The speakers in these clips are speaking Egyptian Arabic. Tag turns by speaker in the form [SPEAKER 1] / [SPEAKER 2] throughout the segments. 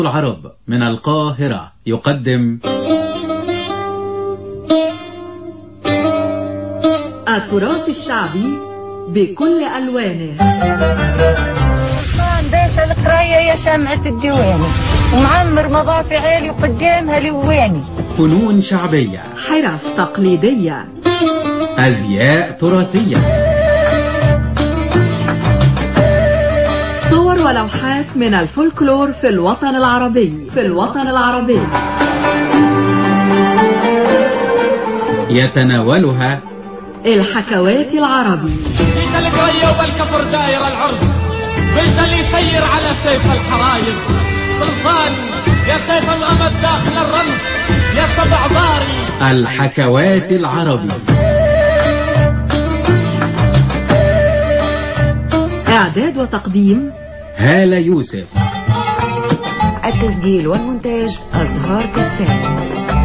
[SPEAKER 1] العرب من القاهرة يقدم
[SPEAKER 2] التراث الشعبي بكل ألوانه
[SPEAKER 3] بيش القراية يا شمعة الديواني ومعمر مضافي عالي وقدامها لواني
[SPEAKER 1] فنون شعبية
[SPEAKER 2] حرف تقليدية
[SPEAKER 1] أزياء تراثية
[SPEAKER 2] صور ولوحات من الفولكلور في الوطن العربي في الوطن العربي
[SPEAKER 1] يتناولها
[SPEAKER 2] الحكوات العربي
[SPEAKER 4] جيت القرية والكفر داير العرس قلت لي سير على سيف الحراير سلطان يا سيف الأمد داخل الرمز يا سبع ضاري
[SPEAKER 1] الحكوات العربي
[SPEAKER 2] إعداد وتقديم
[SPEAKER 1] هالة يوسف
[SPEAKER 5] التسجيل والمونتاج أزهار كسام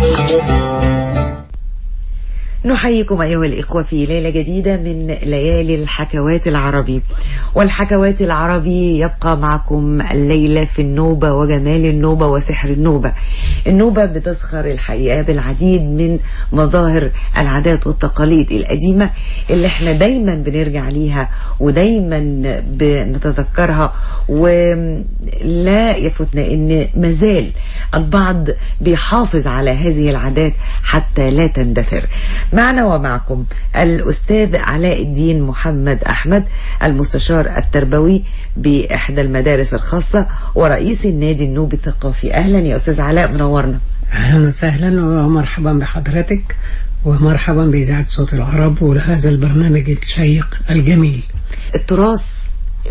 [SPEAKER 5] نحييكم أيها الإخوة في ليلة جديدة من ليالي الحكوات العربي والحكوات العربي يبقى معكم الليلة في النوبة وجمال النوبة وسحر النوبة النوبة بتزخر الحقيقة بالعديد من مظاهر العادات والتقاليد القديمة اللي احنا دايما بنرجع ليها ودايما بنتذكرها ولا يفوتنا ان مازال البعض بيحافظ على هذه العادات حتى لا تندثر معنا ومعكم الأستاذ علاء الدين محمد أحمد المستشار التربوي بإحدى المدارس الخاصة ورئيس النادي النوبي الثقافي أهلا يا أستاذ علاء منورنا
[SPEAKER 6] أهلا وسهلا ومرحبا بحضرتك ومرحبا بإذاعة صوت العرب ولهذا البرنامج الشيق الجميل
[SPEAKER 5] التراث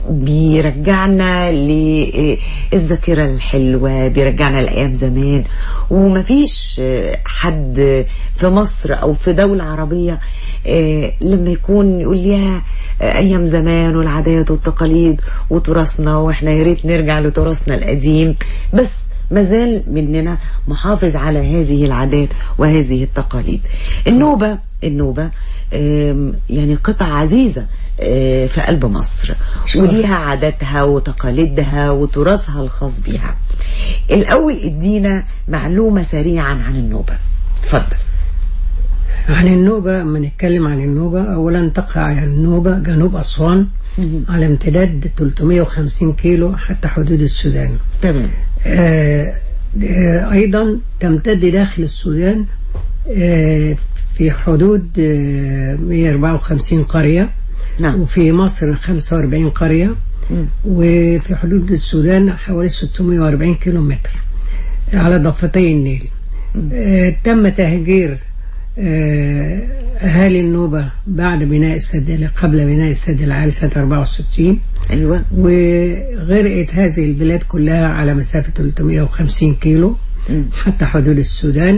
[SPEAKER 5] بيرجعنا للذاكرة الحلوة بيرجعنا لأيام زمان ومفيش حد في مصر أو في دولة عربية لما يكون يقول ليها أيام زمان والعادات والتقاليد وتراثنا وإحنا يا ريت نرجع لتراثنا القديم بس مازال مننا محافظ على هذه العادات وهذه التقاليد النوبة النوبة يعني قطعة عزيزة في قلب مصر وليها عاداتها وتقاليدها وتراثها الخاص بها الأول ادينا معلومة سريعا عن النوبة تفضل
[SPEAKER 6] عن النوبة ما نتكلم عن النوبة أولا تقع النوبة جنوب أسوان على امتداد 350 كيلو حتى حدود السودان
[SPEAKER 5] تمام
[SPEAKER 6] آه آه أيضا تمتد داخل السودان آه في حدود 154 قرية
[SPEAKER 5] نعم.
[SPEAKER 6] وفي مصر 45 قرية
[SPEAKER 5] مم.
[SPEAKER 6] وفي حدود السودان حوالي 640 كيلو متر على ضفتي النيل آه تم تهجير آه أهالي النوبة بعد بناء السد قبل بناء السد العالي سنة 64
[SPEAKER 5] أيوة
[SPEAKER 6] وغرقت هذه البلاد كلها على مسافة 350 كيلو
[SPEAKER 5] مم.
[SPEAKER 6] حتى حدود السودان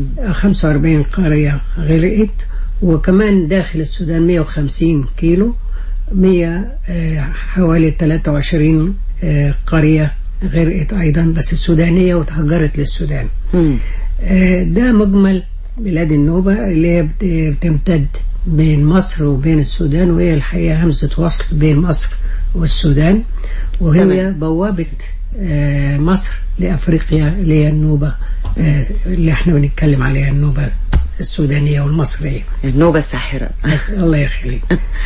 [SPEAKER 6] 45 قرية غرقت وكمان داخل السودان 150 كيلو 100 آه، حوالي 23 آه، قرية غرقت أيضا بس السودانية وتهجرت للسودان
[SPEAKER 5] مم.
[SPEAKER 6] آه، ده مجمل بلاد النوبة اللي هي بت- بتمتد بين مصر وبين السودان وهي الحقيقة همزة وصل بين مصر والسودان وهي
[SPEAKER 5] تمام.
[SPEAKER 6] بوابة آه، مصر لأفريقيا اللي هي النوبة آه، اللي احنا بنتكلم عليها النوبة السودانية والمصرية
[SPEAKER 5] النوبة الساحرة
[SPEAKER 6] بس الله يخليك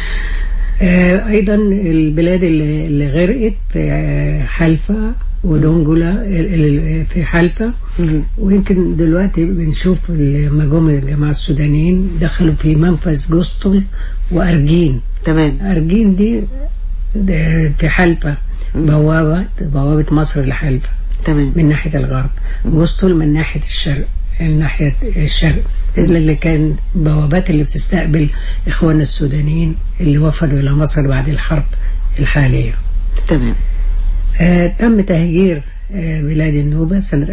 [SPEAKER 6] آه، ايضا البلاد اللي اللي غرقت في آه، حلفا ودونجولا ال- ال- في حلفا
[SPEAKER 5] مم.
[SPEAKER 6] ويمكن دلوقتي بنشوف لما جم الجماعه السودانيين دخلوا في منفذ جوستل وارجين
[SPEAKER 5] تمام
[SPEAKER 6] ارجين دي ده في حلفا بوابه بوابه مصر لحلفا
[SPEAKER 5] تمام
[SPEAKER 6] من ناحية الغرب جوستل من ناحية الشرق من ناحية الشرق اللي كان بوابات اللي بتستقبل إخواننا السودانيين اللي وفدوا إلى مصر بعد الحرب الحالية
[SPEAKER 5] تمام
[SPEAKER 6] آه تم تهجير آه بلاد النوبة سنة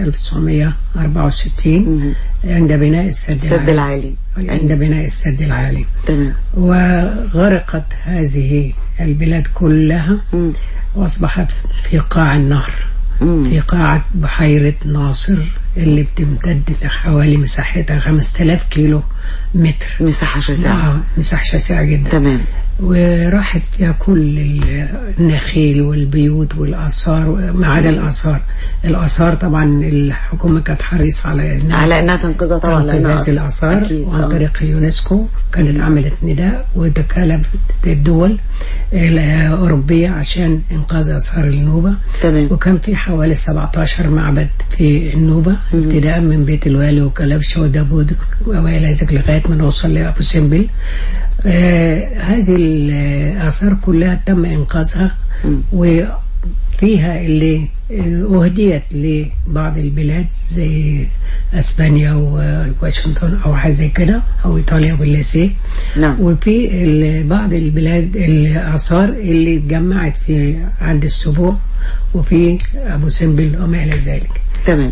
[SPEAKER 6] 1964 عند بناء السد
[SPEAKER 5] السد العالي
[SPEAKER 6] عند بناء السد العالي
[SPEAKER 5] تمام
[SPEAKER 6] وغرقت هذه البلاد كلها
[SPEAKER 5] مم.
[SPEAKER 6] وأصبحت في قاع النهر
[SPEAKER 5] مم.
[SPEAKER 6] في قاعة بحيرة ناصر اللي بتمتد لحوالي مساحتها 5000 كيلو متر
[SPEAKER 5] مساحة شاسعة
[SPEAKER 6] آه، مساحة شاسعة جدا
[SPEAKER 5] تمام
[SPEAKER 6] وراحت فيها كل النخيل والبيوت والآثار ما عدا الآثار الآثار طبعا الحكومة كانت حريصة على إنها
[SPEAKER 5] على انها تنقذها طبعا
[SPEAKER 6] عن
[SPEAKER 5] لأنها
[SPEAKER 6] قزاز
[SPEAKER 5] أصل.
[SPEAKER 6] الآثار
[SPEAKER 5] أكيد،
[SPEAKER 6] وعن
[SPEAKER 5] آه.
[SPEAKER 6] طريق اليونسكو كانت عملت نداء وتكالب الدول الأوروبية عشان إنقاذ آثار النوبة
[SPEAKER 5] تمام.
[SPEAKER 6] وكان في حوالي 17 معبد في النوبة ابتداء من بيت الوالي وكلبشة وداوود وما إلى ذلك لغاية ما نوصل لأبو سمبل آه هذه الآثار كلها تم إنقاذها وفيها اللي أهديت لبعض البلاد زي اسبانيا وواشنطن او حاجه زي كده او ايطاليا واللاسيه
[SPEAKER 5] نعم.
[SPEAKER 6] وفي ال- بعض البلاد الاثار اللي اتجمعت في عند السبوع وفي ابو سمبل وما الى ذلك
[SPEAKER 5] تمام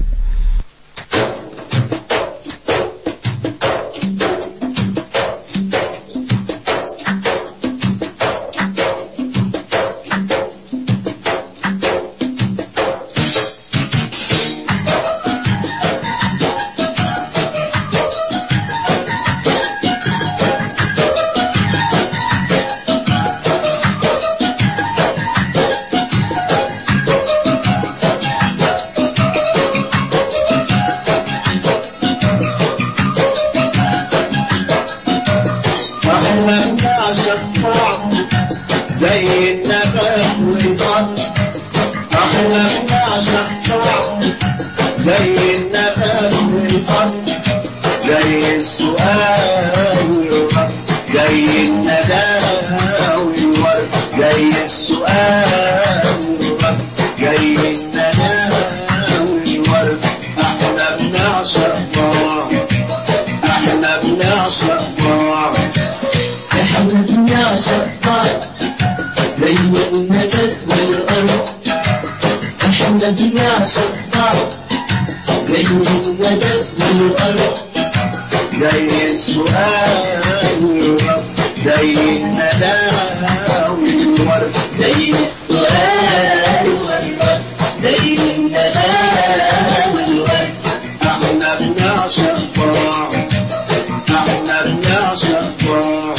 [SPEAKER 7] احنا بنعشق بعض زي النبات والارض احنا بنعشق بعض زي النبات والارض زي السؤال والرد زي الندى والورد زي السؤال والرد زي الندى والورد احنا بنعشق بعض احنا بنعشق بعض
[SPEAKER 8] احنا بنعشق بعض زي النبات والارض احنا بنعشق بعض زي النبات والارض
[SPEAKER 7] زي السؤال والرد زي الندى والورد
[SPEAKER 8] زي السؤال والرد زي الندى والورد
[SPEAKER 7] احنا بنعشق بعض احنا بنعشق بعض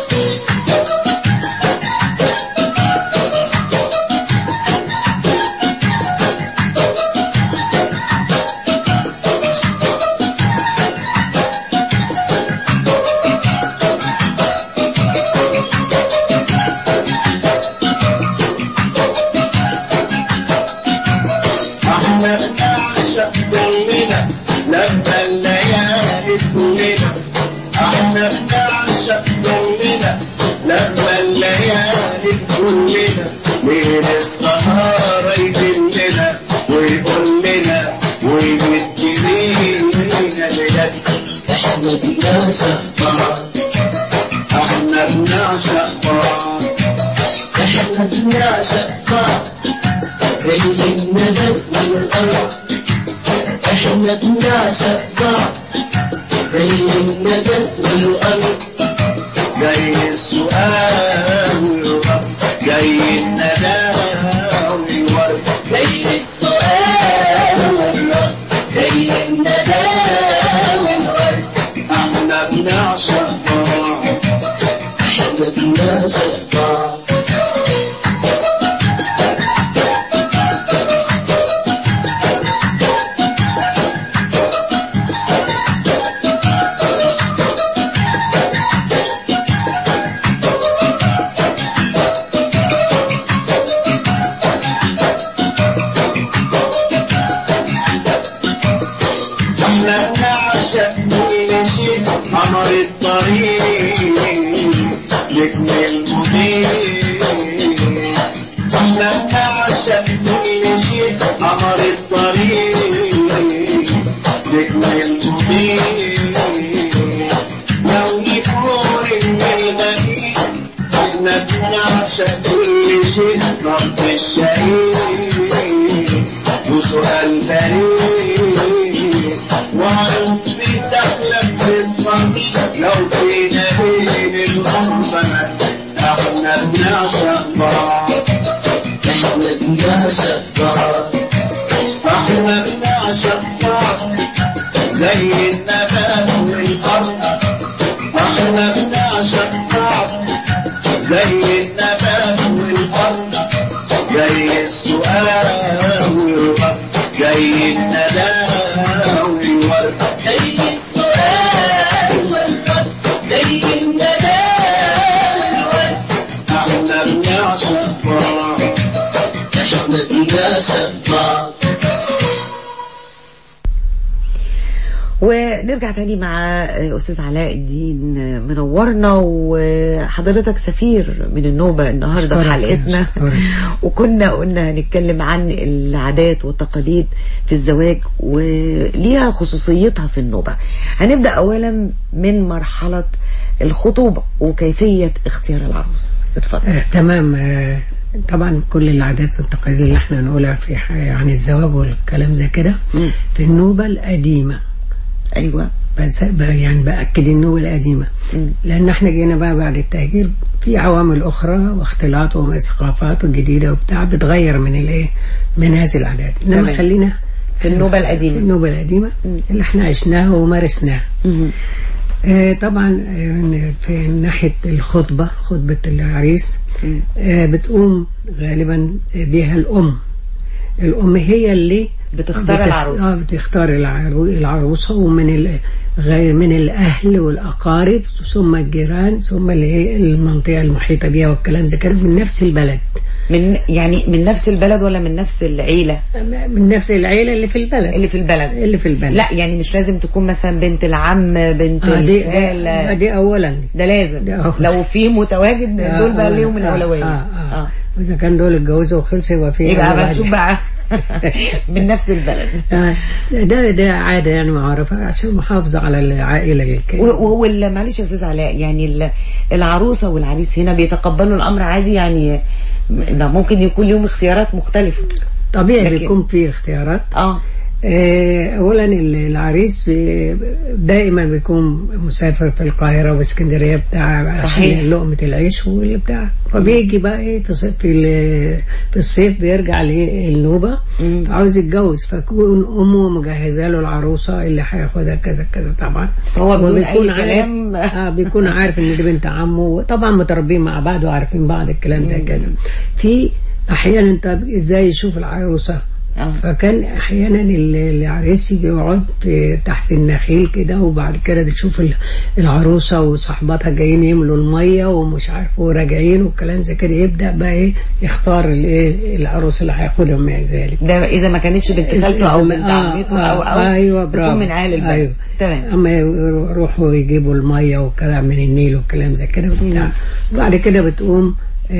[SPEAKER 7] احنا بنعشق كلنا لما الليالي كلنا احنا بنعشق كلنا لما الليالي كلنا ليل السهارة يدلنا ويقول لنا ويمد لينا بجد
[SPEAKER 8] احنا بنعشق بعض
[SPEAKER 7] احنا بنعشق بعض
[SPEAKER 8] احنا بنعشق بعض زي النبات والارض احنا بنعشق بعض زي النبات والارض
[SPEAKER 7] زي السؤال والرد زي الندى والورد
[SPEAKER 8] زي السؤال والرد زي الندى والورد
[SPEAKER 7] احنا بنعشق بعض
[SPEAKER 8] احنا بنعشق بعض
[SPEAKER 7] احنا بنعشق كل شيء قمر الطريق نجم المضيء احنا بنعشق كل شيء قمر الطريق نجم المضيء لو يكون الملغي احنا بنعشق كل شيء رب الشهيد وسؤال بريء وعرف بتحلم بالصميم لو فينا بين الغربة احنا بنعشق بعض
[SPEAKER 8] احنا بنعشق بعض
[SPEAKER 7] احنا بنعشق بعض زي النبات والارض احنا بنعشق بعض زي الندى والورد
[SPEAKER 8] زي السؤال والرد زي الندى والورد
[SPEAKER 7] احنا بنعشق بعض
[SPEAKER 8] احنا بنعشق بعض
[SPEAKER 5] ونرجع تاني مع استاذ علاء الدين منورنا وحضرتك سفير من النوبه النهارده في
[SPEAKER 6] أشكرك،
[SPEAKER 5] حلقتنا
[SPEAKER 6] أشكرك.
[SPEAKER 5] وكنا قلنا هنتكلم عن العادات والتقاليد في الزواج وليها خصوصيتها في النوبه هنبدا اولا من مرحله الخطوبه وكيفيه اختيار العروس اتفضل
[SPEAKER 6] آه تمام آه طبعا كل العادات والتقاليد اللي احنا نقولها في ح- عن الزواج والكلام زي كده
[SPEAKER 5] مم.
[SPEAKER 6] في النوبة القديمة
[SPEAKER 5] ايوه
[SPEAKER 6] بس ب- يعني بأكد النوبة القديمة
[SPEAKER 5] مم.
[SPEAKER 6] لأن احنا جينا بقى بعد التهجير في عوامل أخرى واختلاط وثقافات جديدة وبتاع بتغير من الايه من هذه العادات إنما
[SPEAKER 5] تمام.
[SPEAKER 6] خلينا
[SPEAKER 5] في النوبة القديمة.
[SPEAKER 6] في النوبة القديمة اللي احنا عشناها ومارسناها
[SPEAKER 5] مم.
[SPEAKER 6] آه، طبعا آه، في ناحية الخطبة خطبة العريس آه، بتقوم غالبا بها الأم الأم هي اللي
[SPEAKER 5] بتختار العروس.
[SPEAKER 6] اه بتختار العرو- العروسة ومن ال... غ- من الأهل والأقارب ثم الجيران ثم اللي هي المنطقة المحيطة بها والكلام زي كده من نفس البلد
[SPEAKER 5] من يعني من نفس البلد ولا من نفس العيله
[SPEAKER 6] من نفس العيلة اللي في البلد
[SPEAKER 5] اللي في البلد
[SPEAKER 6] اللي في البلد
[SPEAKER 5] لا يعني مش لازم تكون مثلا بنت العم بنت
[SPEAKER 6] آه دي,
[SPEAKER 5] الخالة
[SPEAKER 6] دي أولا
[SPEAKER 5] ده لازم
[SPEAKER 6] ده أول.
[SPEAKER 5] لو في متواجد دول بقى ليهم الأولوية
[SPEAKER 6] آه آه آه. وإذا كان دول اتجوزوا وخلصوا يبقى في
[SPEAKER 5] يبقى
[SPEAKER 6] أولاد.
[SPEAKER 5] بنشوف بقى من نفس البلد
[SPEAKER 6] آه، ده ده عادة يعني معروفة عشان محافظة على العائلة الكاملة
[SPEAKER 5] وهو ال- معلش يا استاذ علاء يعني ال- العروسه والعريس هنا بيتقبلوا الامر عادي يعني ده ممكن يكون ليهم اختيارات مختلفه
[SPEAKER 6] طبيعي
[SPEAKER 5] لكن-
[SPEAKER 6] بيكون في اختيارات
[SPEAKER 5] اه
[SPEAKER 6] آه، اولا ال- العريس بي- دائما بيكون مسافر في القاهره واسكندريه بتاع
[SPEAKER 5] صحيح.
[SPEAKER 6] عشان لقمه العيش والبتاع فبيجي بقى ايه في الصيف- في ال- في الصيف بيرجع للنوبه فعاوز يتجوز فكون امه مجهزه له العروسه اللي هياخدها كذا كذا طبعا
[SPEAKER 5] فهو بدون
[SPEAKER 6] وبيكون
[SPEAKER 5] أي
[SPEAKER 6] عارف-
[SPEAKER 5] كلام.
[SPEAKER 6] اه بيكون عارف ان دي بنت عمه طبعا متربيين مع بعض وعارفين بعض الكلام زي كده في احيانا انت ازاي يشوف العروسه
[SPEAKER 5] آه.
[SPEAKER 6] فكان احيانا ال- العريس يجي يقعد في- تحت النخيل كده وبعد كده تشوف ال- العروسه وصاحباتها جايين يملوا الميه ومش عارف وراجعين والكلام زي كده يبدا بقى ايه يختار الايه العروس اللي هياخدها مع ذلك
[SPEAKER 5] ده اذا ما كانتش بنت خالته او بنت
[SPEAKER 6] آه،
[SPEAKER 5] عمته او او
[SPEAKER 6] آه ايوه برافو
[SPEAKER 5] تكون من اهل البلد
[SPEAKER 6] أيوة.
[SPEAKER 5] تمام
[SPEAKER 6] اما يروحوا يجيبوا الميه وكلام من النيل والكلام زي كده وبتاع وبعد كده بتقوم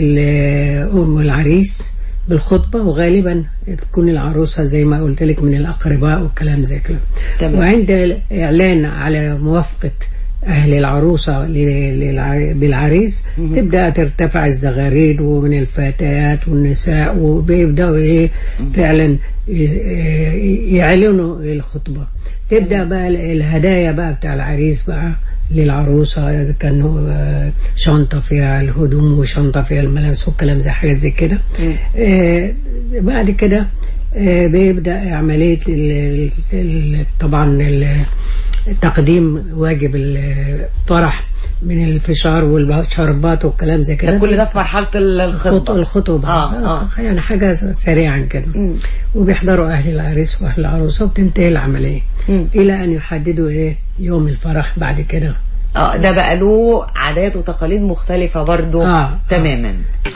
[SPEAKER 6] ال- ام العريس بالخطبه وغالبا تكون العروسه زي ما قلت لك من الاقرباء والكلام زي كده
[SPEAKER 5] تمام.
[SPEAKER 6] وعند الاعلان على موافقه أهل العروسة ل- للع- بالعريس تبدأ ترتفع الزغاريد ومن الفتيات والنساء وبيبدأوا إيه فعلا ي- يعلنوا الخطبة تبدأ بقى ال- الهدايا بقى بتاع العريس بقى للعروسة إذا كان هو شنطة فيها الهدوم وشنطة فيها الملابس والكلام زي حاجات زي كده آه بعد كده آه بيبدأ عملية ال- ال- طبعا ال- تقديم واجب الفرح من الفشار والشربات والكلام زي كده
[SPEAKER 5] ده كل ده في مرحله ال-
[SPEAKER 6] الخطبة
[SPEAKER 5] الخطبه
[SPEAKER 6] الخطوبة
[SPEAKER 5] آه، آه.
[SPEAKER 6] يعني حاجة سريعا كده وبيحضروا أهل العريس وأهل العروسة وبتنتهي العملية إلى أن يحددوا إيه يوم الفرح بعد كده
[SPEAKER 5] اه ده بقى له عادات وتقاليد مختلفه برضو
[SPEAKER 6] آه.
[SPEAKER 5] تماما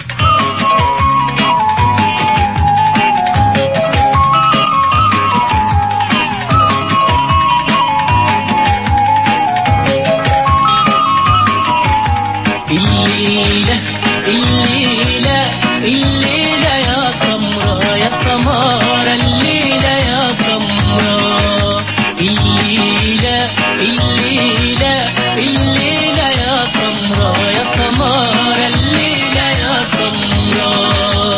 [SPEAKER 8] الليلة الليلة الليلة يا سمرة يا سمارة الليلة يا سمرة الليلة الليلة الليلة يا سمرة يا سمارة الليلة يا سمرة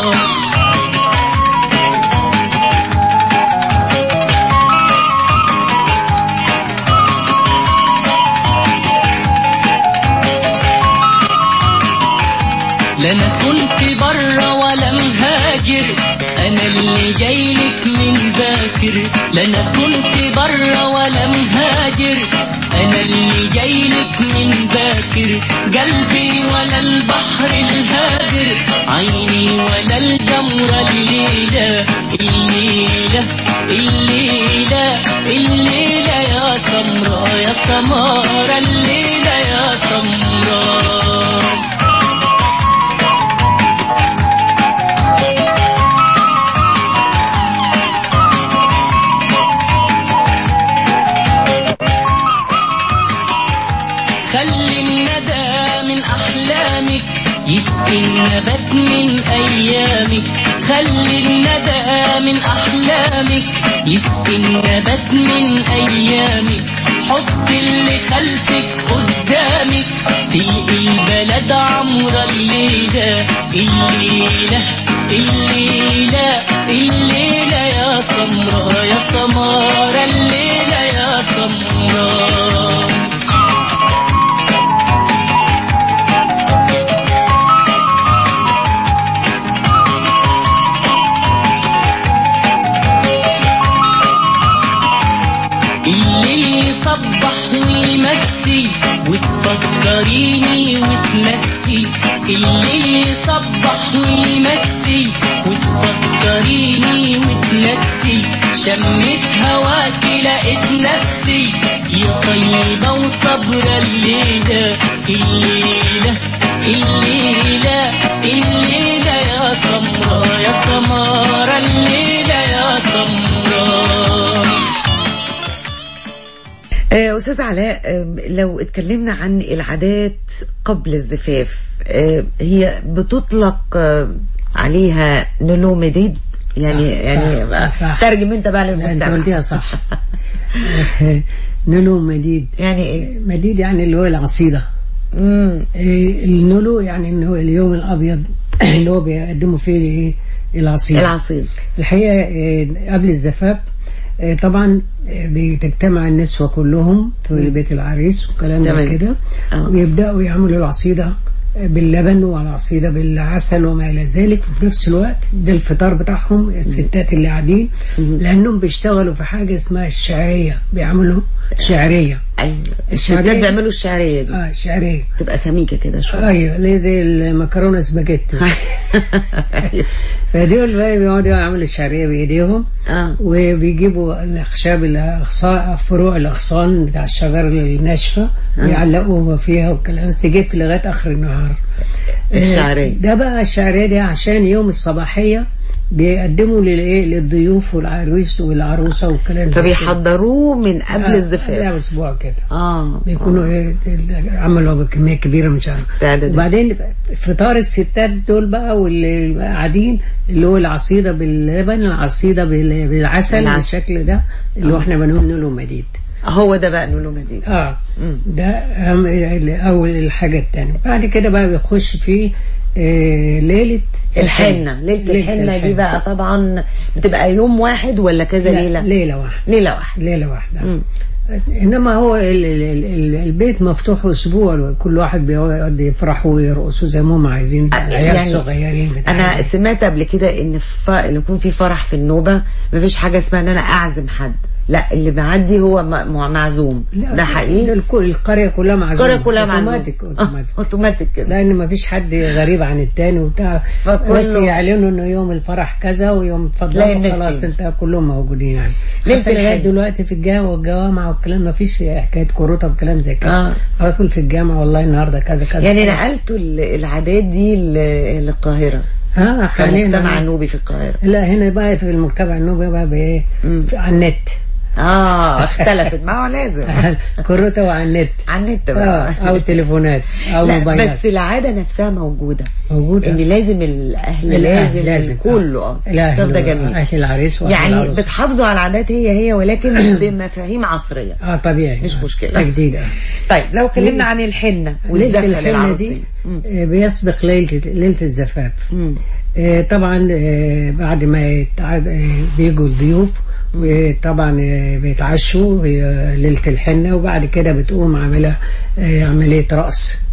[SPEAKER 8] لا انا كنت برا ولا مهاجر انا اللي جايلك من باكر لا انا كنت برا ولا مهاجر انا اللي جايلك من باكر قلبي ولا البحر الهادر عيني ولا الجمرة الليلة الليلة الليلة الليلة يا سمراء يا سمارة الليلة يا سمراء خلي الندى من أحلامك يسقي النبات من أيامك خلي الندى من أحلامك يسقي النبات من أيامك حط اللي خلفك قدامك تلقي البلد عمرة الليلة الليلة الليلة الليلة يا سمراء يا سمارة الليلة يا سمراء اللي يصبح ويمسي وتفكريني وتنسي اللي يصبح ويمسي وتفكريني وتنسي شمت هواكي لقيت نفسي يا طيبة وصبرة الليلة الليلة الليلة الليلة يا سمرة يا سمارة الليلة يا سمرة
[SPEAKER 5] آه، أستاذ علاء آه، لو اتكلمنا عن العادات قبل الزفاف آه، هي بتطلق آه، عليها نلوميديد يعني
[SPEAKER 6] صح،
[SPEAKER 5] يعني
[SPEAKER 6] صح،
[SPEAKER 5] بقى
[SPEAKER 6] صح.
[SPEAKER 5] ترجم انت بقى
[SPEAKER 6] لا، انت
[SPEAKER 5] للمستمع
[SPEAKER 6] قلتيها صح نلو مديد
[SPEAKER 5] يعني ايه؟
[SPEAKER 6] مديد يعني اللي هو العصيدة
[SPEAKER 5] مم.
[SPEAKER 6] إيه، النلو يعني انه هو اليوم الابيض اللي هو بيقدموا فيه ايه العصير
[SPEAKER 5] العصير
[SPEAKER 6] الحقيقه إيه، قبل الزفاف إيه، طبعا إيه، بتجتمع النسوة كلهم في بيت العريس وكلام
[SPEAKER 5] تمام.
[SPEAKER 6] ده كده
[SPEAKER 5] آه.
[SPEAKER 6] ويبداوا يعملوا العصيده باللبن والعصيده بالعسل وما الى ذلك وفي نفس الوقت ده الفطار بتاعهم الستات اللي قاعدين لانهم بيشتغلوا في حاجه اسمها الشعريه بيعملوا شعريه
[SPEAKER 5] ايوه
[SPEAKER 6] الشعرية.
[SPEAKER 5] الستات بيعملوا الشعريه دي
[SPEAKER 6] اه شعريه
[SPEAKER 5] تبقى سميكه كده شويه
[SPEAKER 6] ايوه اللي زي المكرونه سباجيتي
[SPEAKER 5] أيوة.
[SPEAKER 6] فدول بقى بيقعدوا يعملوا الشعريه بايديهم
[SPEAKER 5] اه
[SPEAKER 6] وبيجيبوا الاخشاب الاغصان فروع الاغصان بتاع الشجر الناشفه ويعلقوها فيها والكلام ده تجيب لغايه اخر النهار
[SPEAKER 5] الشعرية.
[SPEAKER 6] آه، ده بقى الشعريه دي عشان يوم الصباحيه بيقدموا للايه للضيوف والعريس والعروسه والكلام ده
[SPEAKER 5] فبيحضروه من قبل
[SPEAKER 6] لا
[SPEAKER 5] الزفاف
[SPEAKER 6] اسبوع كده
[SPEAKER 5] اه
[SPEAKER 6] بيكونوا ايه عملوا بكميه كبيره مش عارف
[SPEAKER 5] استعداد.
[SPEAKER 6] وبعدين فطار الستات دول بقى واللي قاعدين اللي هو العصيده باللبن العصيده بال- بالعسل
[SPEAKER 5] بالعسل.
[SPEAKER 6] بالشكل ده اللي هو احنا بنقول له مديد
[SPEAKER 5] هو ده بقى نقوله مدينة
[SPEAKER 6] اه ده أهم اول الحاجه الثانيه بعد كده بقى بيخش في آه ليله
[SPEAKER 5] الحنة ليلة الحنة دي بقى طبعا بتبقى يوم واحد ولا كذا
[SPEAKER 6] لا،
[SPEAKER 5] ليلة
[SPEAKER 6] ليله واحده
[SPEAKER 5] ليلة واحدة
[SPEAKER 6] ليله واحده
[SPEAKER 5] مم.
[SPEAKER 6] انما هو ال ال ال ال البيت مفتوح اسبوع كل واحد بيقعد يفرح ويرقصوا زي ما هم عايزين عيال
[SPEAKER 5] يعني
[SPEAKER 6] صغيرين بتاع
[SPEAKER 5] انا سمعت قبل كده ان ف... اللي يكون في فرح في النوبة مفيش حاجة اسمها ان انا اعزم حد لا اللي معدي هو م... م- معزوم
[SPEAKER 6] لا،
[SPEAKER 5] ده
[SPEAKER 6] ده
[SPEAKER 5] حقيقي
[SPEAKER 6] الكل القريه كلها معزومه
[SPEAKER 5] القرية كلها معزوم
[SPEAKER 6] اوتوماتيك
[SPEAKER 5] آه،
[SPEAKER 6] اوتوماتيك
[SPEAKER 5] اوتوماتيك كده
[SPEAKER 6] لان ما فيش حد غريب عن التاني وبتاع
[SPEAKER 5] فكله-
[SPEAKER 6] بس يعلنوا انه يوم الفرح كذا ويوم
[SPEAKER 5] لا،
[SPEAKER 6] الفضل
[SPEAKER 5] الناس
[SPEAKER 6] خلاص
[SPEAKER 5] دي.
[SPEAKER 6] انت كلهم موجودين يعني
[SPEAKER 5] ليلة
[SPEAKER 6] حتى لغايه
[SPEAKER 5] الحج.
[SPEAKER 6] دلوقتي في الجامع والجوامع والكلام ما فيش حكايه كروته وكلام زي كده
[SPEAKER 5] آه.
[SPEAKER 6] على طول في الجامع والله النهارده كذا كذا
[SPEAKER 5] يعني
[SPEAKER 6] كذا.
[SPEAKER 5] نقلتوا ال- العادات دي ل- للقاهرة
[SPEAKER 6] اه حاليا
[SPEAKER 5] كمجتمع
[SPEAKER 6] أنا-
[SPEAKER 5] النوبي في القاهرة
[SPEAKER 6] لا هنا بقى في المجتمع النوبي بقى بايه
[SPEAKER 5] مم.
[SPEAKER 6] في- على النت
[SPEAKER 5] اه اختلفت ما هو لازم
[SPEAKER 6] كروته وعلى النت
[SPEAKER 5] على النت
[SPEAKER 6] آه،
[SPEAKER 5] بقى
[SPEAKER 6] او تليفونات او
[SPEAKER 5] لا
[SPEAKER 6] موبايلات
[SPEAKER 5] بس العادة نفسها موجودة
[SPEAKER 6] موجوده
[SPEAKER 5] ان لازم الاهل
[SPEAKER 6] الأهل
[SPEAKER 5] لازم,
[SPEAKER 6] لازم.
[SPEAKER 5] كله اه
[SPEAKER 6] الأهل
[SPEAKER 5] طب ده جميل
[SPEAKER 6] أهل العريس وأهل
[SPEAKER 5] يعني
[SPEAKER 6] العروس.
[SPEAKER 5] بتحافظوا على العادات هي هي ولكن بمفاهيم عصرية
[SPEAKER 6] اه طبيعي
[SPEAKER 5] مش
[SPEAKER 6] آه.
[SPEAKER 5] مشكلة.
[SPEAKER 6] تجديد آه.
[SPEAKER 5] طيب لو اتكلمنا عن الحنة
[SPEAKER 6] ليلة
[SPEAKER 5] والزفة
[SPEAKER 6] الحنة
[SPEAKER 5] للعروسين
[SPEAKER 6] دي آه، بيسبق ليلة ليلة الزفاف
[SPEAKER 5] مم.
[SPEAKER 6] آه، طبعا آه، بعد ما يتع- آه، بيجوا الضيوف وطبعا آه، بيتعشوا آه، ليلة الحنة وبعد كده بتقوم عاملة آه، عملية رقص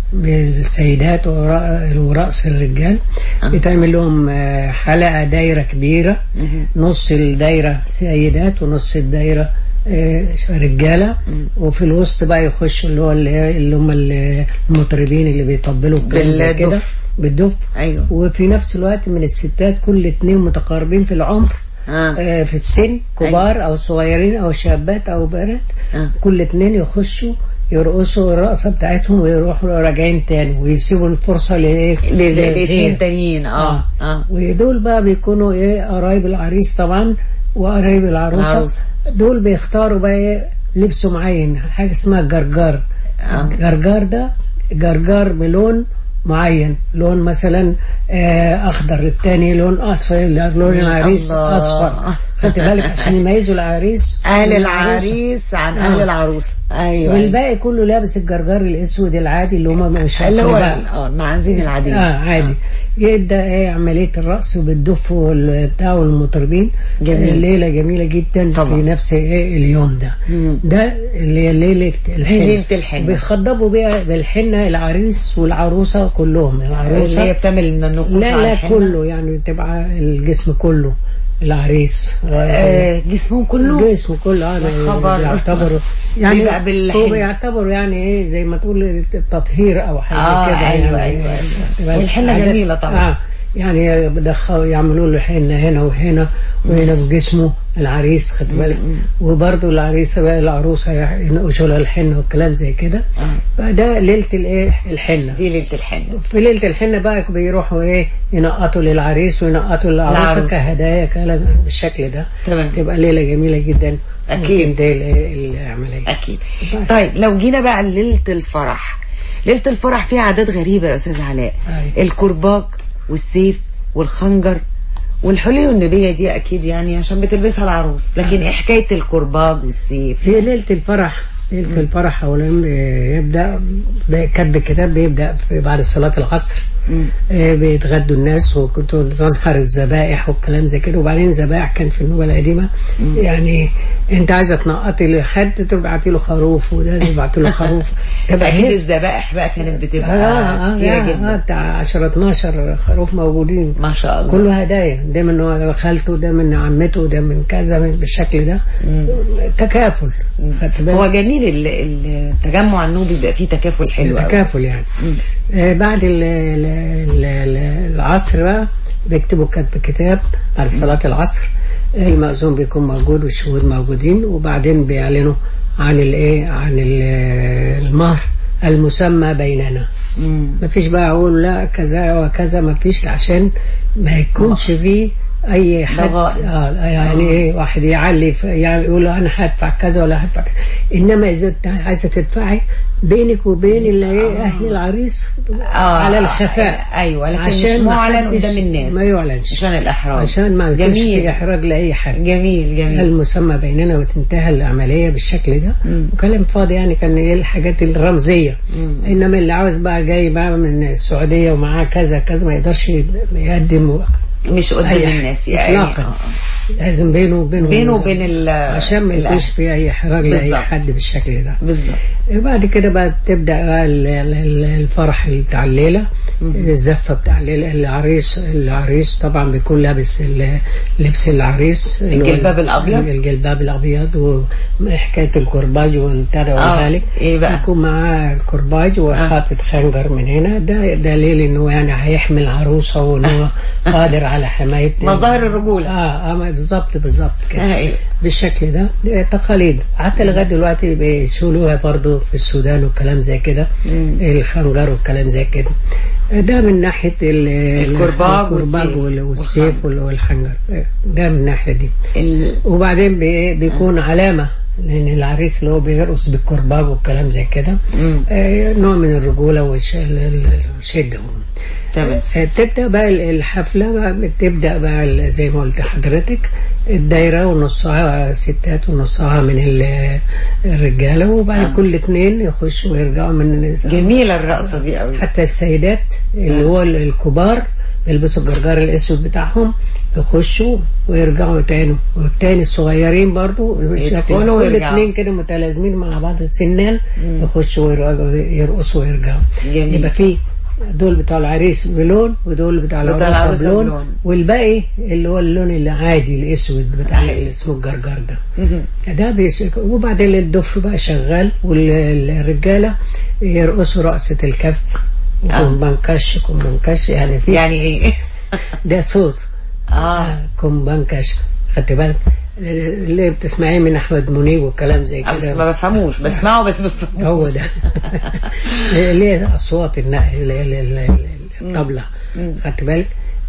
[SPEAKER 6] بالسيدات ورا- ورأس الرجال بتعمل لهم آه، حلقة دايرة كبيرة نص الدايرة سيدات ونص الدايرة آه، رجالة وفي الوسط بقى يخشوا اللي هو اللي اللي هم المطربين اللي بيطبلوا الكلام زي كده
[SPEAKER 5] بالدف.
[SPEAKER 6] بالدف
[SPEAKER 5] أيوة.
[SPEAKER 6] وفي نفس الوقت من الستات كل اتنين متقاربين في العمر
[SPEAKER 5] آه.
[SPEAKER 6] آه، في السن كبار او صغيرين او شابات او بنات
[SPEAKER 5] آه.
[SPEAKER 6] كل اتنين يخشوا يرقصوا الرقصة بتاعتهم ويروحوا راجعين تاني ويسيبوا الفرصة لإيه؟
[SPEAKER 5] للاثنين
[SPEAKER 6] للغير.
[SPEAKER 5] تانيين اه اه
[SPEAKER 6] ودول بقى بيكونوا ايه قرايب العريس طبعا وقرايب العروسة
[SPEAKER 5] العروسة.
[SPEAKER 6] دول بيختاروا بقى ايه لبس معين حاجة اسمها جرجار
[SPEAKER 5] آه.
[SPEAKER 6] جرجار ده جرجار بلون معين لون مثلا آه اخضر التاني لون اصفر لون العريس
[SPEAKER 5] الله.
[SPEAKER 6] اصفر خدت بالك عشان يميزوا العريس
[SPEAKER 5] اهل
[SPEAKER 6] من
[SPEAKER 5] العريس عن اهل
[SPEAKER 6] آه.
[SPEAKER 5] العروسه ايوه
[SPEAKER 6] والباقي كله لابس الجرجار الاسود العادي اللي هم مش
[SPEAKER 5] اللي هو
[SPEAKER 6] أقرباء.
[SPEAKER 5] ال- اه المعازيم العاديه
[SPEAKER 6] اه عادي يبدا ايه عمليه الرقص بالدف والبتاع والمطربين
[SPEAKER 5] جميل.
[SPEAKER 6] آه، ليله جميله جدا
[SPEAKER 5] طبعا.
[SPEAKER 6] في نفس ايه اليوم ده
[SPEAKER 5] مم.
[SPEAKER 6] ده اللي هي ليله الحنه
[SPEAKER 5] ليلة الحنة.
[SPEAKER 6] بيخضبوا بيها بالحنه العريس والعروسه كلهم
[SPEAKER 5] اللي
[SPEAKER 6] العروسه
[SPEAKER 5] هي بتعمل النقوش
[SPEAKER 6] لا
[SPEAKER 5] على
[SPEAKER 6] لا
[SPEAKER 5] الحنة.
[SPEAKER 6] كله يعني تبقى الجسم كله العريس
[SPEAKER 5] آه جسمهم كله
[SPEAKER 6] الجسم كله انا
[SPEAKER 5] خبر.
[SPEAKER 6] بيعتبروا يعني
[SPEAKER 5] بيبقى بالحنة.
[SPEAKER 6] هو بيعتبروا يعني ايه زي ما تقول تطهير او حاجه
[SPEAKER 5] آه،
[SPEAKER 6] كده
[SPEAKER 5] أيوة،
[SPEAKER 6] يعني
[SPEAKER 5] أيوة،
[SPEAKER 6] تبقى
[SPEAKER 5] والحنة
[SPEAKER 6] عادات-
[SPEAKER 5] جميلة طبعا.
[SPEAKER 6] اه يعني يدخلوا يعملوا له حنه هنا وهنا وهنا في جسمه العريس خد بالك وبرضه العريسه بقى العروسه ينقشوا لها الحنه والكلام زي كده فده ليله الايه الحنه
[SPEAKER 5] دي ليله الحنه
[SPEAKER 6] في ليله الحنه بقى بيروحوا ايه ينقطوا للعريس وينقطوا للعروسه
[SPEAKER 5] العروس.
[SPEAKER 6] كهدايا كلام بالشكل ده
[SPEAKER 5] تمام.
[SPEAKER 6] تبقى ليله جميله جدا
[SPEAKER 5] أكيد.
[SPEAKER 6] ممكن ده ال- العمليه
[SPEAKER 5] اكيد طيب لو جينا بقى ليله الفرح ليله الفرح فيها عادات غريبه يا استاذ علاء
[SPEAKER 6] أيوة.
[SPEAKER 5] الكرباج والسيف والخنجر والحلي والنبيه دي اكيد يعني عشان بتلبسها العروس لكن ايه حكايه الكرباج والسيف
[SPEAKER 6] في ليله الفرح ليله الفرح اولا يبدا كتب الكتاب بيبدا في بعد صلاه العصر آه، بيتغدوا الناس وكنت تنحر الذبائح والكلام زي كده وبعدين ذبائح كان في النوبه القديمه يعني انت عايزه تنقطي لحد تبعتي له خروف وده تبعتي له خروف تبقى
[SPEAKER 5] اكيد
[SPEAKER 6] هس-
[SPEAKER 5] الذبائح بقى كانت بتبقى
[SPEAKER 6] اه اه
[SPEAKER 5] كتيره
[SPEAKER 6] آه، آه
[SPEAKER 5] جدا
[SPEAKER 6] بتاع 10 12 خروف موجودين
[SPEAKER 5] ما شاء الله
[SPEAKER 6] كله هدايا ده من هو خالته ده من عمته ده من كذا من بالشكل ده تكافل خدت بالك؟
[SPEAKER 5] هو جميل ال- ال- التجمع النوبي بيبقى فيه تكافل حلو قوي
[SPEAKER 6] تكافل يعني آه بعد ال ال ال ال العصر بقى بيكتبوا كتب كتاب بعد صلاة العصر المأذون بيكون موجود والشهود موجودين وبعدين بيعلنوا عن الايه عن ال- المهر المسمى بيننا ما فيش بقى اقول لا كذا وكذا ما فيش عشان ما يكونش فيه اي حد
[SPEAKER 5] ضغائن.
[SPEAKER 6] آه يعني ايه واحد يعلي في- يعني يقول له انا هدفع كذا ولا هدفع كذا انما اذا انت عايزه تدفعي بينك وبين اللي ايه اهل العريس
[SPEAKER 5] آه،
[SPEAKER 6] على الخفاء
[SPEAKER 5] ايوه لكن
[SPEAKER 6] عشان
[SPEAKER 5] مش
[SPEAKER 6] ما
[SPEAKER 5] معلن
[SPEAKER 6] حدش-
[SPEAKER 5] قدام الناس
[SPEAKER 6] ما يعلنش
[SPEAKER 5] عشان الاحراج
[SPEAKER 6] عشان ما يكونش
[SPEAKER 5] جميل
[SPEAKER 6] في احراج لاي حد
[SPEAKER 5] جميل جميل
[SPEAKER 6] المسمى بيننا وتنتهى العملية بالشكل ده وكلام فاضي يعني كان ايه الحاجات الرمزية انما اللي عاوز بقى جاي بقى من السعودية ومعاه كذا كذا ما يقدرش يقدم
[SPEAKER 5] مش قدام
[SPEAKER 6] أي حاجة.
[SPEAKER 5] الناس يعني
[SPEAKER 6] اطلاقا
[SPEAKER 5] آه.
[SPEAKER 6] لازم بينه وبينه
[SPEAKER 5] بينه وبين ال-
[SPEAKER 6] عشان ما يكونش
[SPEAKER 5] الأهل.
[SPEAKER 6] في اي احراج لاي
[SPEAKER 5] بالظبط.
[SPEAKER 6] حد بالشكل ده
[SPEAKER 5] بالظبط
[SPEAKER 6] بعد كده بقى تبدا بقى ال- ال- ال- الفرح بتاع الليله الزفه بتاع الليله العريس العريس طبعا بيكون لابس ال- لبس العريس اللي هو
[SPEAKER 5] الجلباب الأبيض؟
[SPEAKER 6] الجلباب الابيض وحكايه الكرباج والبتاع ده
[SPEAKER 5] آه،
[SPEAKER 6] وذلك
[SPEAKER 5] إيه بقى؟
[SPEAKER 6] يكون معاه كرباج وحاطط خنجر من هنا ده دليل انه يعني هيحمل عروسه وانه هو قادر على حمايه
[SPEAKER 5] مظاهر الرجولة.
[SPEAKER 6] اه اه ما بالظبط بالظبط كده
[SPEAKER 5] آه، إيه.
[SPEAKER 6] بالشكل ده ده تقاليد حتى لغايه دلوقتي بيشولوها برضو في السودان والكلام زي كده الخنجر والكلام زي كده ده من ناحيه ال-
[SPEAKER 5] الكرباج
[SPEAKER 6] الكرباج
[SPEAKER 5] والسيف.
[SPEAKER 6] وال- والسيف وال- والخنجر ده من الناحيه دي
[SPEAKER 5] ال-
[SPEAKER 6] وبعدين بي- بيكون علامه لان العريس اللي هو بيرقص بالكرباج والكلام زي كده آه، نوع من الرجوله والشده
[SPEAKER 5] تمام
[SPEAKER 6] آه، تبدا بقى الحفله بقى بتبدا بقى ال- زي ما قلت لحضرتك الدايره ونصها ستات ونصها من ال- الرجاله وبعد كل اتنين يخشوا ويرجعوا من
[SPEAKER 5] جميلة الرقصة دي قوي
[SPEAKER 6] حتى السيدات اللي هو ال- الكبار بيلبسوا الجرجار الاسود بتاعهم يخشوا ويرجعوا تاني والتاني الصغيرين برضو
[SPEAKER 5] يدخلوا
[SPEAKER 6] كل
[SPEAKER 5] ويرجعوا.
[SPEAKER 6] اتنين كده متلازمين مع بعض سنان يخشوا ويرجعوا يرقصوا ويرجعوا
[SPEAKER 5] جميل.
[SPEAKER 6] يبقى في دول بتوع العريس بلون ودول بتاع
[SPEAKER 5] بتاع
[SPEAKER 6] العروسه
[SPEAKER 5] العروسة
[SPEAKER 6] بلون
[SPEAKER 5] بلون.
[SPEAKER 6] والباقي اللي هو اللون العادي الاسود بتاع اللي اسمه الجرجر ده ده بيس... وبعدين الدف بقى شغال والرجاله يرقصوا رقصه الكف كومبانكاش كومبانكاش يعني في
[SPEAKER 5] يعني ايه
[SPEAKER 6] ده صوت
[SPEAKER 5] اه
[SPEAKER 6] كومبانكاش خدت بالك اللي بتسمعيه من احمد منيب وكلام زي
[SPEAKER 5] آه، بس
[SPEAKER 6] كده
[SPEAKER 5] ما بفهموش بسمعه بس ما بفهموش
[SPEAKER 6] هو ده ليه اصوات النق- ال- ال- ال- الطبله خدت بالك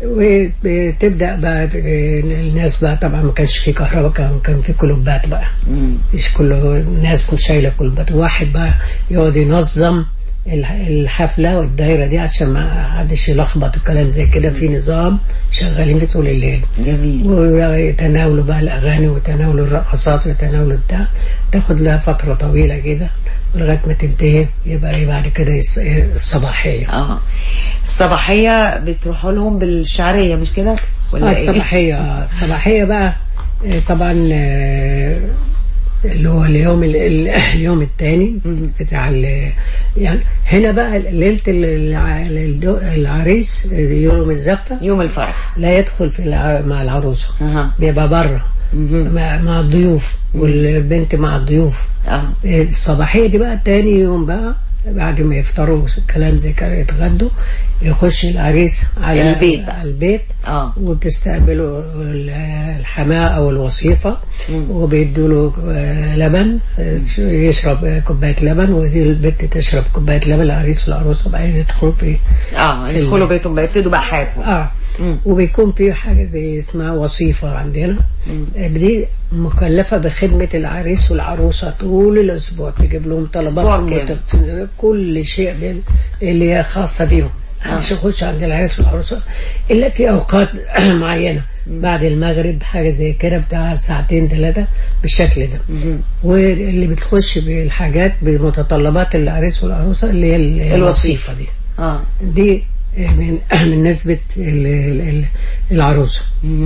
[SPEAKER 6] وتبدا بقى الناس بقى طبعا ما كانش في كهرباء كان كان في كلوبات بقى مش كله الناس شايله كلوبات واحد بقى يقعد ينظم الح- الحفله والدايره دي عشان ما حدش يلخبط وكلام زي كده في نظام شغالين في طول الليل
[SPEAKER 5] جميل
[SPEAKER 6] ويتناولوا بقى الأغاني ويتناولوا الرقصات ويتناولوا بتاع تاخد لها فترة طويلة كده لغاية ما تنتهي يبقى إيه بعد كده يس- الصباحية
[SPEAKER 5] اه الصباحية بتروحوا لهم بالشعرية مش كده ولا
[SPEAKER 6] آه
[SPEAKER 5] ايه
[SPEAKER 6] الصباحية آه، الصباحية بقى آه، طبعا آه، اللي هو اليوم ال- ال- اليوم الثاني بتاع ال- يعني هنا بقى ليلة الع- الدو- العريس يوم الزفة
[SPEAKER 5] يوم الفرح
[SPEAKER 6] لا يدخل في الع- مع العروسة
[SPEAKER 5] اها
[SPEAKER 6] بيبقى بره مع, مع الضيوف والبنت مع الضيوف
[SPEAKER 5] اه
[SPEAKER 6] الصباحية دي بقى تاني يوم بقى بعد ما يفطروا كلام زي كده يتغدوا يخش العريس على
[SPEAKER 5] البيت بقى.
[SPEAKER 6] على البيت
[SPEAKER 5] اه
[SPEAKER 6] وبتستقبله ال- الحماة أو الوصيفة وبيدوا له آه، لبن آه، يشرب آه، كوباية لبن ودي البنت تشرب كوباية لبن العريس والعروسة وبعدين يدخلوا في
[SPEAKER 5] اه
[SPEAKER 6] في
[SPEAKER 5] يدخلوا
[SPEAKER 6] ال-
[SPEAKER 5] بيتهم بقى يبتدوا بقى حياتهم
[SPEAKER 6] اه وبيكون في حاجة زي اسمها وصيفة عندنا آه، دي مكلفة بخدمة العريس والعروسة طول الأسبوع تجيب لهم طلباتهم
[SPEAKER 5] أسبوع
[SPEAKER 6] وتغسل كل شيء بال- اللي هي خاصة بيهم محدش يخش عند العريس والعروسة إلا في أوقات معينة بعد المغرب حاجة زي كده بتاع ساعتين ثلاثة بالشكل ده واللي بتخش بالحاجات بمتطلبات العريس والعروسة اللي هي ال- الوصيفة دي
[SPEAKER 5] اه
[SPEAKER 6] دي من من نسبة ال- ال- ال- العروسة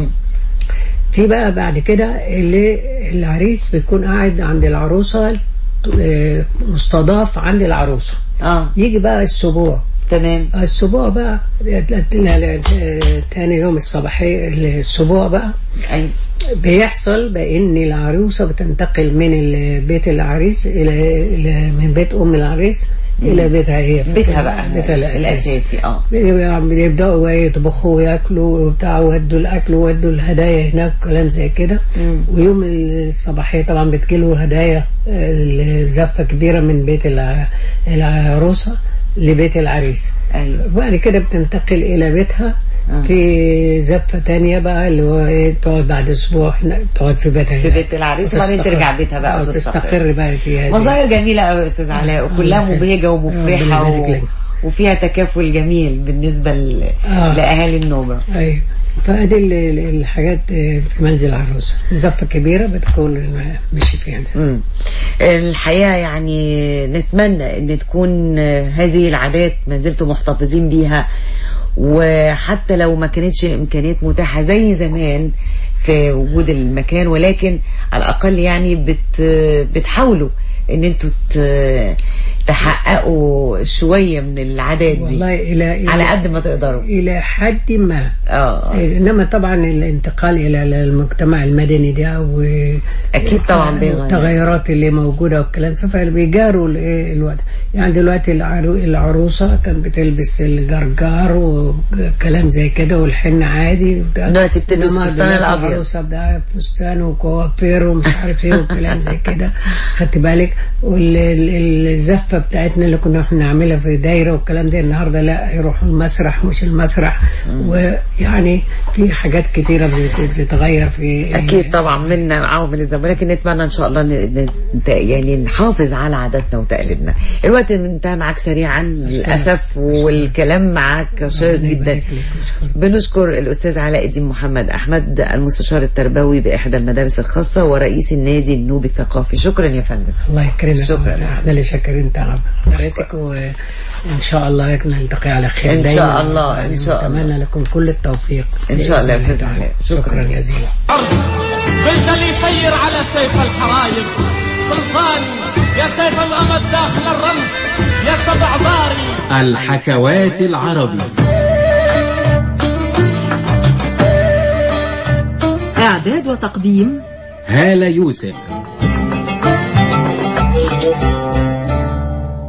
[SPEAKER 6] في بقى بعد كده اللي العريس بيكون قاعد عند العروسة آه، مستضاف عند العروسة
[SPEAKER 5] اه
[SPEAKER 6] يجي بقى السبوع
[SPEAKER 5] تمام
[SPEAKER 6] السبوع بقى لا- لا- لا، تاني يوم الصباحية السبوع بقى
[SPEAKER 5] ايوه
[SPEAKER 6] بيحصل بان العروسه بتنتقل من ال- بيت العريس الى الى من بيت ام العريس الى بيتها هي
[SPEAKER 5] بيتها بقى
[SPEAKER 6] بيتها الاساسي
[SPEAKER 5] الاساسي اه
[SPEAKER 6] بيبداوا بقى يطبخوا وياكلوا وبتاع ويدوا الاكل ويدوا الهدايا هناك كلام زي كده ويوم الصباحيه طبعا بتجيله هدايا آه، زفه كبيره من بيت الع- العروسه لبيت العريس
[SPEAKER 5] ايوه
[SPEAKER 6] وبعد كده بتنتقل الى بيتها
[SPEAKER 5] آه.
[SPEAKER 6] في زفة تانية بقى اللي هو ايه تقعد بعد اسبوع هنا تقعد في بيتها
[SPEAKER 5] في
[SPEAKER 6] هنا.
[SPEAKER 5] بيت العريس وبعدين
[SPEAKER 6] وتستقر.
[SPEAKER 5] ترجع بيتها بقى
[SPEAKER 6] آه،
[SPEAKER 5] وتستقر.
[SPEAKER 6] وتستقر بقى في هذه
[SPEAKER 5] مظاهر جميلة قوي يا استاذ علاء وكلها
[SPEAKER 6] الله
[SPEAKER 5] مبهجة
[SPEAKER 6] يخليك.
[SPEAKER 5] ومفرحة
[SPEAKER 6] ربنا يبارك
[SPEAKER 5] و...
[SPEAKER 6] لك.
[SPEAKER 5] وفيها تكافل جميل بالنسبة ل...
[SPEAKER 6] آه.
[SPEAKER 5] لأهالي النوبة
[SPEAKER 6] ايوه فادي ال- ال- الحاجات آه، في منزل العروسة زفة كبيرة بتكون مشي فيها
[SPEAKER 5] مم. الحقيقة يعني نتمنى ان تكون آه، هذه العادات ما زلتوا محتفظين بيها وحتى لو ما كانتش امكانيات متاحة زي زمان في وجود المكان ولكن على الاقل يعني بت بتحاولوا ان انتوا ت- تحققوا شوية من العادات دي
[SPEAKER 6] والله الى إلى
[SPEAKER 5] على قد ما تقدروا
[SPEAKER 6] الى حد ما
[SPEAKER 5] اه
[SPEAKER 6] انما طبعا الانتقال الى المجتمع المدني ده و
[SPEAKER 5] أكيد طبعا بيغير.
[SPEAKER 6] التغيرات اللي موجوده والكلام ده فبيجاروا الإيه الوقت يعني دلوقتي العرو- العروسه كانت بتلبس الجرجار وكلام زي كده والحن عادي وبتاع.
[SPEAKER 5] دلوقتي بتلبس
[SPEAKER 6] إنما
[SPEAKER 5] فستان
[SPEAKER 6] دلوقتي
[SPEAKER 5] الأبيض.
[SPEAKER 6] العروسه ده فستان وكوافير ومش عارف ايه وكلام زي كده خدت بالك والزفه بتاعتنا اللي كنا احنا نعملها في دايره والكلام ده النهارده لا يروحوا المسرح مش المسرح ويعني في حاجات كتيره بت- بتتغير في
[SPEAKER 5] اكيد طبعا منا معاهم من الزمن لكن نتمنى ان شاء الله ن- ن- ن- يعني نحافظ على عاداتنا وتقاليدنا الوقت الوقت انتهى معاك سريعا للاسف والكلام معاك شيق
[SPEAKER 6] ربنا
[SPEAKER 5] جدا
[SPEAKER 6] يبارك لك ويشكرك.
[SPEAKER 5] بنشكر الاستاذ علاء الدين محمد احمد المستشار التربوي باحدى المدارس الخاصه ورئيس النادي النوبي الثقافي شكرا يا فندم
[SPEAKER 6] الله يكرمك
[SPEAKER 5] شكراً.
[SPEAKER 6] احنا اللي شاكرين تعب حضرتك وان شاء الله نلتقي على خير
[SPEAKER 5] إن شاء
[SPEAKER 6] دايماً.
[SPEAKER 5] الله، إن
[SPEAKER 6] يعني
[SPEAKER 5] شاء الله.
[SPEAKER 6] اتمنى لكم كل التوفيق
[SPEAKER 5] إن شاء الله يا
[SPEAKER 6] بإذن
[SPEAKER 5] أستاذ
[SPEAKER 6] تعالى.
[SPEAKER 5] علاء. شكراً.
[SPEAKER 6] شكرا جزيلا
[SPEAKER 4] عرس قلت اللي يسير على سيف الحراير سلطان يا سيف الأمد داخل الرمز يا سبع ضاري
[SPEAKER 1] الحكوات العربي
[SPEAKER 2] إعداد وتقديم
[SPEAKER 1] هالة يوسف